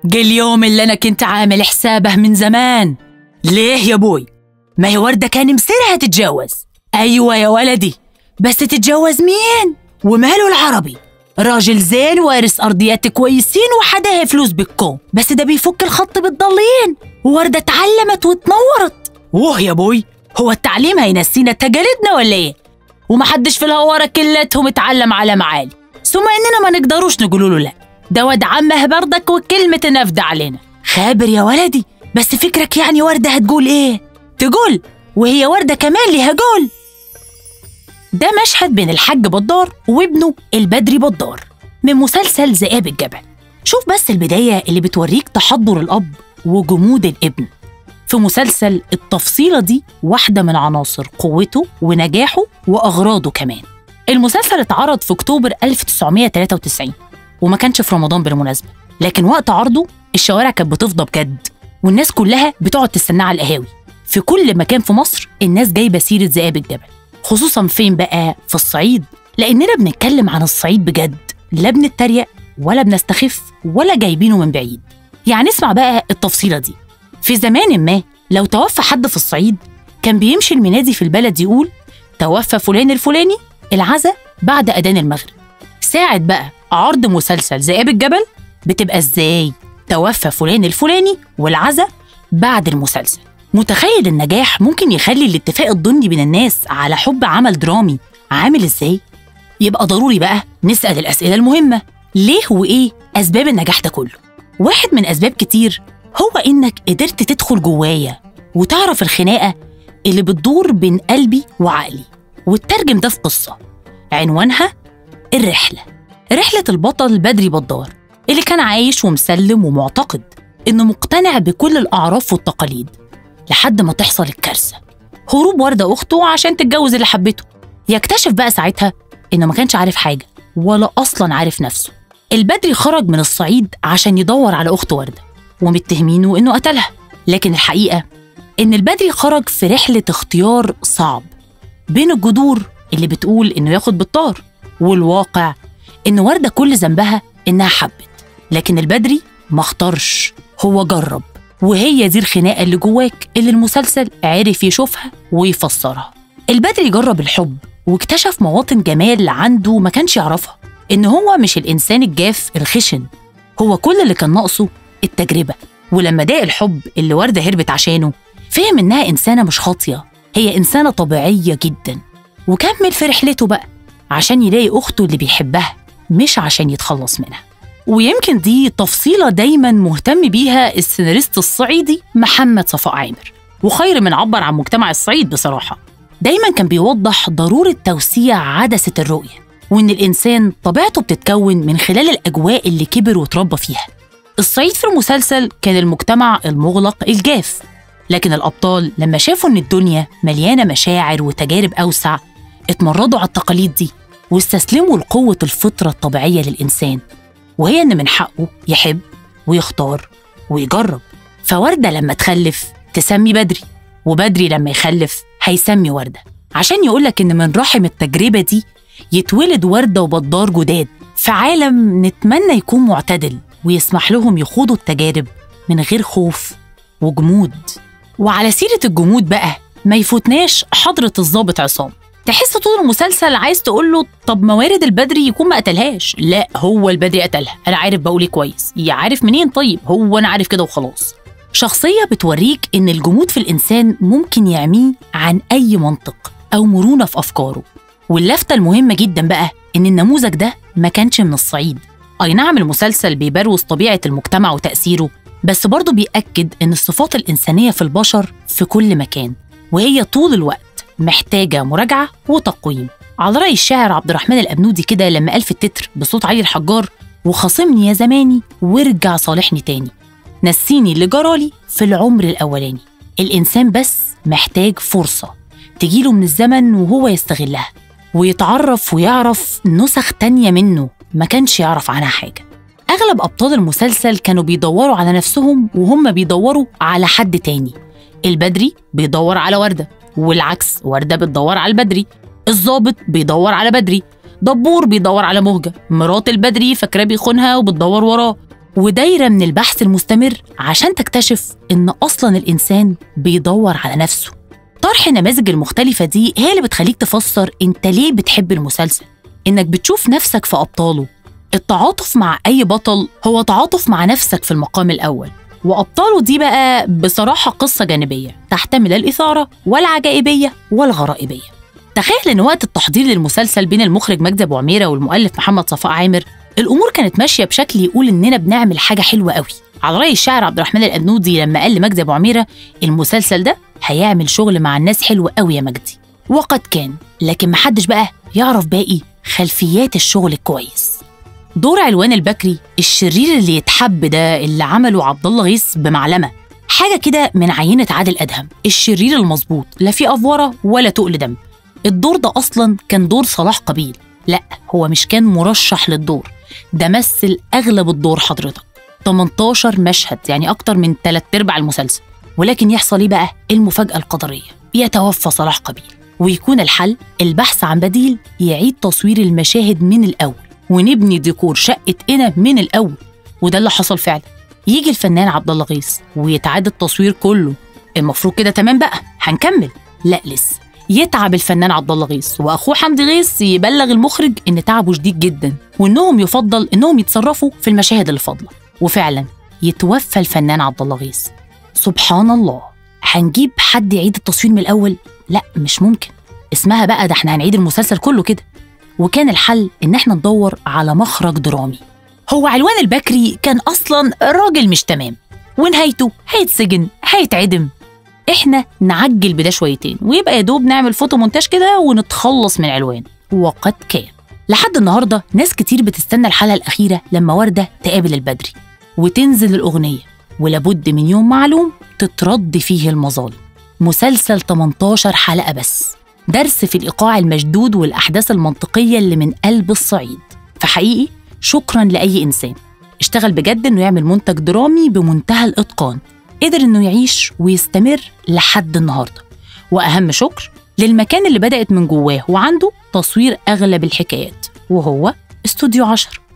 جه اليوم اللي أنا كنت عامل حسابه من زمان ليه يا بوي؟ ما هي وردة كان مصيرها تتجوز أيوة يا ولدي بس تتجوز مين؟ وماله العربي راجل زين وارث أرضيات كويسين وحداها فلوس بالكوم بس ده بيفك الخط بالضالين ووردة اتعلمت واتنورت واه يا بوي هو التعليم هينسينا تجاليدنا ولا ايه؟ ومحدش في الهوارة كلتهم اتعلم على معالي ثم اننا ما نقدروش نقولوا له لا ده واد عمه بردك وكلمة نفد علينا خابر يا ولدي بس فكرك يعني وردة هتقول ايه؟ تقول وهي وردة كمان ليها قول ده مشهد بين الحاج بدار وابنه البدري بدار من مسلسل ذئاب الجبل شوف بس البداية اللي بتوريك تحضر الأب وجمود الابن في مسلسل التفصيلة دي واحدة من عناصر قوته ونجاحه وأغراضه كمان المسلسل اتعرض في أكتوبر 1993 وما كانش في رمضان بالمناسبة لكن وقت عرضه الشوارع كانت بتفضى بجد والناس كلها بتقعد تستناه على القهاوي في كل مكان في مصر الناس جايبة سيرة ذئاب الجبل خصوصا فين بقى في الصعيد لأننا بنتكلم عن الصعيد بجد لا بنتريق ولا بنستخف ولا جايبينه من بعيد يعني اسمع بقى التفصيلة دي في زمان ما لو توفى حد في الصعيد كان بيمشي المنادي في البلد يقول توفى فلان الفلاني العزا بعد أذان المغرب ساعة بقى عرض مسلسل ذئاب الجبل بتبقى ازاي توفى فلان الفلاني والعزا بعد المسلسل متخيل النجاح ممكن يخلي الاتفاق الضمني بين الناس على حب عمل درامي عامل ازاي يبقى ضروري بقى نسأل الأسئلة المهمة ليه وإيه أسباب النجاح ده كله واحد من أسباب كتير هو إنك قدرت تدخل جوايا وتعرف الخناقة اللي بتدور بين قلبي وعقلي وتترجم ده في قصة عنوانها الرحلة رحلة البطل بدري بدار اللي كان عايش ومسلم ومعتقد إنه مقتنع بكل الأعراف والتقاليد لحد ما تحصل الكارثة هروب وردة أخته عشان تتجوز اللي حبته يكتشف بقى ساعتها إنه ما كانش عارف حاجة ولا أصلا عارف نفسه البدري خرج من الصعيد عشان يدور على أخته وردة ومتهمينه إنه قتلها لكن الحقيقة إن البدري خرج في رحلة اختيار صعب بين الجذور اللي بتقول إنه ياخد بالطار والواقع إن وردة كل ذنبها إنها حبت لكن البدري ما اختارش هو جرب وهي دي الخناقة اللي جواك اللي المسلسل عرف يشوفها ويفسرها البدري جرب الحب واكتشف مواطن جمال عنده ما كانش يعرفها إن هو مش الإنسان الجاف الخشن هو كل اللي كان ناقصه التجربة ولما داق الحب اللي وردة هربت عشانه فهم إنها إنسانة مش خاطية هي إنسانة طبيعية جدا وكمل في رحلته بقى عشان يلاقي أخته اللي بيحبها مش عشان يتخلص منها ويمكن دي تفصيلة دايما مهتم بيها السيناريست الصعيدي محمد صفاء عامر وخير من عبر عن مجتمع الصعيد بصراحة دايما كان بيوضح ضرورة توسيع عدسة الرؤية وإن الإنسان طبيعته بتتكون من خلال الأجواء اللي كبر وتربى فيها الصعيد في المسلسل كان المجتمع المغلق الجاف لكن الأبطال لما شافوا إن الدنيا مليانة مشاعر وتجارب أوسع اتمردوا على التقاليد دي واستسلموا لقوة الفطرة الطبيعية للإنسان وهي إن من حقه يحب ويختار ويجرب فوردة لما تخلف تسمي بدري وبدري لما يخلف هيسمي وردة عشان يقولك إن من رحم التجربة دي يتولد وردة وبدار جداد في عالم نتمنى يكون معتدل ويسمح لهم يخوضوا التجارب من غير خوف وجمود وعلى سيرة الجمود بقى ما يفوتناش حضرة الضابط عصام تحس طول المسلسل عايز تقول له طب موارد البدري يكون ما قتلهاش لا هو البدري قتلها انا عارف بقول ايه كويس يا عارف منين طيب هو انا عارف كده وخلاص شخصية بتوريك إن الجمود في الإنسان ممكن يعميه عن أي منطق أو مرونة في أفكاره واللفتة المهمة جدا بقى إن النموذج ده ما كانش من الصعيد أي نعم المسلسل بيبروز طبيعة المجتمع وتأثيره بس برضه بيأكد إن الصفات الإنسانية في البشر في كل مكان وهي طول الوقت محتاجة مراجعة وتقويم على رأي الشاعر عبد الرحمن الأبنودي كده لما قال في التتر بصوت علي الحجار وخاصمني يا زماني وارجع صالحني تاني نسيني اللي جرالي في العمر الأولاني الإنسان بس محتاج فرصة تجيله من الزمن وهو يستغلها ويتعرف ويعرف نسخ تانية منه ما كانش يعرف عنها حاجة أغلب أبطال المسلسل كانوا بيدوروا على نفسهم وهم بيدوروا على حد تاني البدري بيدور على وردة والعكس وردة بتدور على البدري الظابط بيدور على بدري دبور بيدور على مهجة مرات البدري فاكراه بيخونها وبتدور وراه ودايرة من البحث المستمر عشان تكتشف إن أصلا الإنسان بيدور على نفسه طرح النماذج المختلفة دي هي اللي بتخليك تفسر أنت ليه بتحب المسلسل إنك بتشوف نفسك في أبطاله التعاطف مع أي بطل هو تعاطف مع نفسك في المقام الأول وأبطاله دي بقى بصراحة قصة جانبية تحتمل الإثارة والعجائبية والغرائبية تخيل إن وقت التحضير للمسلسل بين المخرج مجدي أبو عميرة والمؤلف محمد صفاء عامر الأمور كانت ماشية بشكل يقول إننا بنعمل حاجة حلوة قوي على رأي الشاعر عبد الرحمن الأبنودي لما قال لمجدي أبو عميرة المسلسل ده هيعمل شغل مع الناس حلو قوي يا مجدي وقد كان لكن محدش بقى يعرف باقي خلفيات الشغل الكويس دور علوان البكري الشرير اللي يتحب ده اللي عمله عبد الله غيث بمعلمه حاجه كده من عينه عادل ادهم الشرير المظبوط لا في افوره ولا تقل دم الدور ده اصلا كان دور صلاح قبيل لا هو مش كان مرشح للدور ده مثل اغلب الدور حضرتك 18 مشهد يعني اكتر من 3 ارباع المسلسل ولكن يحصل ايه بقى المفاجاه القدريه يتوفى صلاح قبيل ويكون الحل البحث عن بديل يعيد تصوير المشاهد من الاول ونبني ديكور شقه قنا من الاول وده اللي حصل فعلا يجي الفنان عبد الله غيث ويتعاد التصوير كله المفروض كده تمام بقى هنكمل لا لسه يتعب الفنان عبد الله غيث واخوه حمدي غيث يبلغ المخرج ان تعبه شديد جدا وانهم يفضل انهم يتصرفوا في المشاهد اللي فاضله وفعلا يتوفى الفنان عبد الله غيث سبحان الله هنجيب حد يعيد التصوير من الاول لا مش ممكن اسمها بقى ده احنا هنعيد المسلسل كله كده وكان الحل ان احنا ندور على مخرج درامي هو علوان البكري كان اصلا راجل مش تمام ونهايته هيتسجن هيتعدم احنا نعجل بده شويتين ويبقى يا دوب نعمل فوتو مونتاج كده ونتخلص من علوان وقد كان لحد النهارده ناس كتير بتستنى الحلقه الاخيره لما ورده تقابل البدري وتنزل الاغنيه ولابد من يوم معلوم تترد فيه المظالم مسلسل 18 حلقه بس درس في الايقاع المشدود والاحداث المنطقيه اللي من قلب الصعيد فحقيقي شكرا لاي انسان اشتغل بجد انه يعمل منتج درامي بمنتهى الاتقان قدر انه يعيش ويستمر لحد النهارده واهم شكر للمكان اللي بدات من جواه وعنده تصوير اغلب الحكايات وهو استوديو 10